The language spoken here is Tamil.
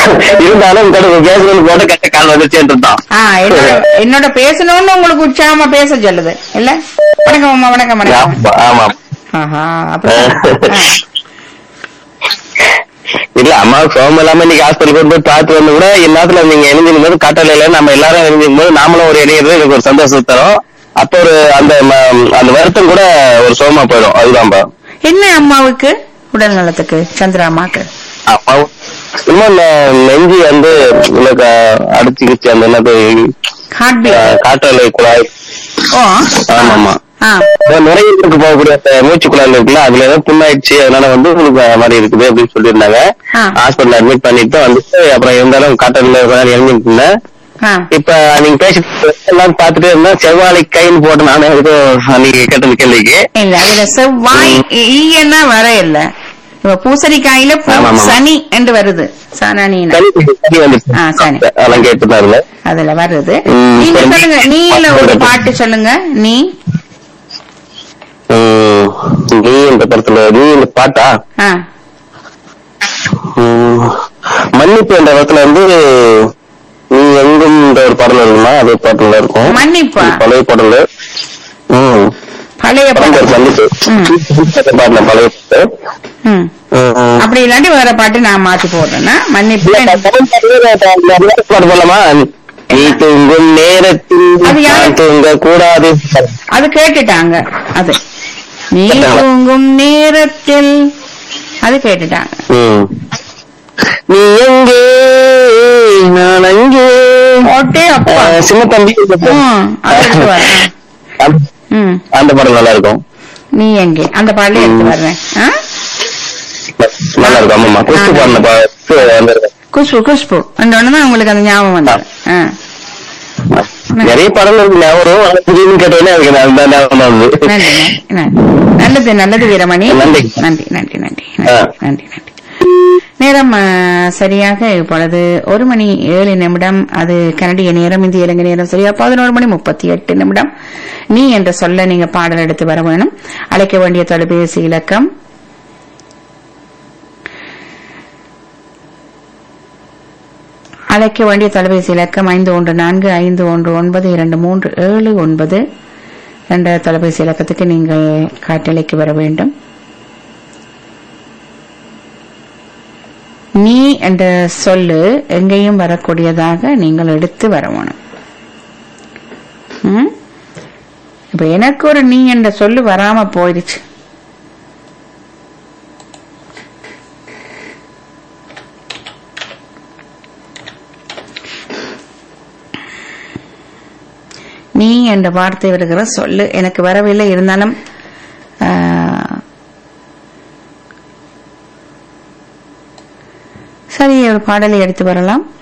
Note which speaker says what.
Speaker 1: இருந்தாலும் கடவுள் பேசுறது போட்டு கட்ட கால் வந்துச்சேன்னு இருந்தான்
Speaker 2: ஆ என்னோட என்னோட பேசணும்னு உங்களுக்கு உற்சாகமா பேச சொல்லுது இல்ல வணக்கம் அம்மா வணக்கம் வணக்கம்
Speaker 1: ஆமா, ஆமா
Speaker 2: ஆஹா அப்படி
Speaker 1: இல்ல அம்மாவுக்கு சோகம் இல்லாம இன்னைக்கு ஹாஸ்பிட்டல் கொண்டு போய் பார்த்து வந்து கூட இந்நேரத்துல நீங்க இணைஞ்சிருக்கும் போது காட்டலையில நம்ம எல்லாரும் இணைஞ்சிருக்கும் போது நாமளும் ஒரு இணையிறது எனக்கு ஒரு சந்தோஷம் தரும் அப்ப ஒரு அந்த ம- அந்த வருத்தம் கூட ஒரு சோகமா போயிடும் அதுதான்பா
Speaker 2: என்ன அம்மாவுக்கு உடல் நலத்துக்கு சந்திரா அம்மாக்கு
Speaker 1: அம்மாவும் இன்னும் இந்த நெஞ்சு வந்து உங்களுக்கு அடிச்சுக்கிச்சு அந்த என்னது
Speaker 2: ஹார்ட் பீட்
Speaker 1: காற்றலை குழாய்
Speaker 2: ஓ
Speaker 1: ஆமாமா
Speaker 2: ஆ
Speaker 1: இந்த நுரையீரலுக்கு போகக்கூடிய அந்த மூச்சு குழாயில் இருக்குல்ல அதுல ஏதோ புண்ணாயிடுச்சு அதனால வந்து உங்களுக்கு அது மாதிரி இருக்குது அப்படின்னு சொல்லியிருந்தாங்க
Speaker 2: ஆ.
Speaker 1: ஹாஸ்பிட்டல் அட்மிட் பண்ணிட்டு வந்துட்டு அப்புறம் இருந்தாலும் காட்டல இறங்கிட்டு இருந்தேன்
Speaker 2: ஆ
Speaker 1: இப்ப நீங்க பேசிட்டு எல்லாம் பாத்துட்டு இருந்தா செவ்வாழை கைன்னு போட்டு நானே எதுக்கும் நீங்க கேட்டது கேள்விக்கு
Speaker 2: இல்ல அதுல செவ்வாய் ஈயன்னா வர இல்ல இப்ப பூசணிக்காயில பூ-
Speaker 1: ஆமா, ஆமா.
Speaker 2: சனி என்று வருது சனனின்னு
Speaker 1: சளி சளி வந்துச்சு
Speaker 2: ஆ, சரி.
Speaker 1: அதெல்லாம் கேட்டுதான் இருந்தேன்
Speaker 2: அதுல வருது
Speaker 1: ம்,
Speaker 2: நீங்க
Speaker 1: சரி.
Speaker 2: சொல்லுங்க நீல ஒரு பாட்டு சொல்லுங்க நீ
Speaker 1: உம், நீ இந்த படத்துல நீ இந்த பாட்டா
Speaker 2: ஆ
Speaker 1: உம், மன்னிப்பு என்ற இடத்துல வந்து நீ எங்கும் இந்த ஒரு பாடல் இருக்குமா அதே பாட்டுல இருக்கும்
Speaker 2: மன்னிப்பா?
Speaker 1: பழைய பாடல் உம்
Speaker 2: பழைய
Speaker 1: படம் பேர்
Speaker 2: பாட்டு
Speaker 1: மன்னிப்பு பாடல பழைய பாட்டு
Speaker 2: ம்.
Speaker 1: உம்.
Speaker 2: அப்படி இல்லாட்டி வேற பாட்டு நான் மாத்தி போடுறேன்னா மன்னிப்பு
Speaker 1: இல்ல, நான் படம் பாடலே நான் வேற பாட்டு போடலாமா நீ தூங்கும் நேரத்தில்
Speaker 2: அது யாரு?
Speaker 1: நான் தூங்க கூடாது
Speaker 2: அது கேட்டுட்டாங்க அது நீ
Speaker 1: கேட்டாங்க.
Speaker 2: தூங்கும் நேரத்தில் அது கேட்டுட்டாங்க
Speaker 1: உம். நீ எங்கே நான் அங்கே
Speaker 2: ஓட்டே அப்பா
Speaker 1: அஹ், சின்ன தம்பி
Speaker 2: ம், அது எடுத்து வரேன்.
Speaker 1: அந்த-
Speaker 2: ம்
Speaker 1: அந்த படம் நல்லா இருக்கும்
Speaker 2: நீ எங்கே அந்த பாடல எடுத்து
Speaker 1: ம்.
Speaker 2: வர்றேன் ஆ?
Speaker 1: நல்லா இருக்கும் ஆமாமா குஸ்து
Speaker 2: ஆ.
Speaker 1: பாடின பாட்டு அந்த
Speaker 2: குஷ்பு குஷ்பு அந்த உடனே உங்களுக்கு அந்த ஞாபகம் வந்தது ஆ.
Speaker 1: நிறைய படங்கள் இருக்கு ஞாபகம் வரும். ஆனா திடீர்னு கேட்டோடனே அதுக்கு நான் அந்த ஞாபகம் தான் வந்து
Speaker 2: நன்றி நன்றி, நன்றி நல்லது நல்லது வீரமணி
Speaker 1: நன்றி.
Speaker 2: நன்றி நன்றி நன்றி
Speaker 1: ஆ.
Speaker 2: நன்றி நன்றி நேரம் ஆ, சரியாக இப்பொழுது ஒரு மணி ஏழு நிமிடம் அது கனடிய நேரம் இந்திய இலங்கை நேரம் சரியா பதினோரு மணி முப்பத்தி எட்டு நிமிடம் நீ என்ற சொல்ல நீங்க பாடல் எடுத்து வர வேணும் அழைக்க வேண்டிய தொலைபேசி இலக்கம் அழைக்க வேண்டிய தொலைபேசி இலக்கம் ஐந்து ஒன்று நான்கு ஐந்து ஒன்று ஒன்பது இரண்டு மூன்று ஏழு ஒன்பது என்ற தொலைபேசி இலக்கத்துக்கு நீங்கள் காட்டலைக்கு வர வேண்டும் நீ என்ற சொல்லு எங்கேயும் வரக்கூடியதாக நீங்கள் எடுத்து வரணும் ம்? இப்ப எனக்கு ஒரு நீ என்ற சொல்லு வராம போயிடுச்சு நீ என்ற வார்த்தை வருகிற சொல்லு எனக்கு வரவில்லை இருந்தாலும் ஆ, சரி ஒரு பாடலை எடுத்து வரலாம்